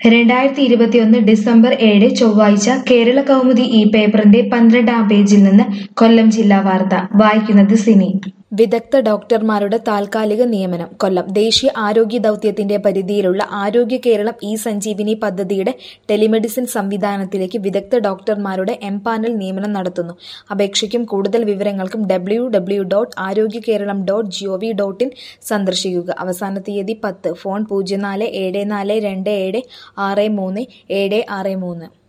രണ്ടായിരത്തി ഇരുപത്തിയൊന്ന് ഡിസംബർ ഏഴ് ചൊവ്വാഴ്ച കേരള കൗമുദി ഈ പേപ്പറിന്റെ പന്ത്രണ്ടാം പേജിൽ നിന്ന് കൊല്ലം ജില്ലാ വാർത്ത വായിക്കുന്നത് സിനി വിദഗ്ധ ഡോക്ടർമാരുടെ താൽക്കാലിക നിയമനം കൊല്ലം ദേശീയ ആരോഗ്യ ദൗത്യത്തിന്റെ പരിധിയിലുള്ള ആരോഗ്യ കേരളം ഇ സഞ്ജീവിനി പദ്ധതിയുടെ ടെലിമെഡിസിൻ സംവിധാനത്തിലേക്ക് വിദഗ്ധ ഡോക്ടർമാരുടെ എംപാനൽ നിയമനം നടത്തുന്നു അപേക്ഷയ്ക്കും കൂടുതൽ വിവരങ്ങൾക്കും W W dot Arogya Keralam dot G O V dot in സന്ദർശിക്കുക അവസാന തീയതി പത്ത് ഫോൺ പൂജ്യം നാല് ഏഴ് നാല് രണ്ട് ഏഴ് ആറ് മൂന്ന് ഏഴ് ആറ് മൂന്ന്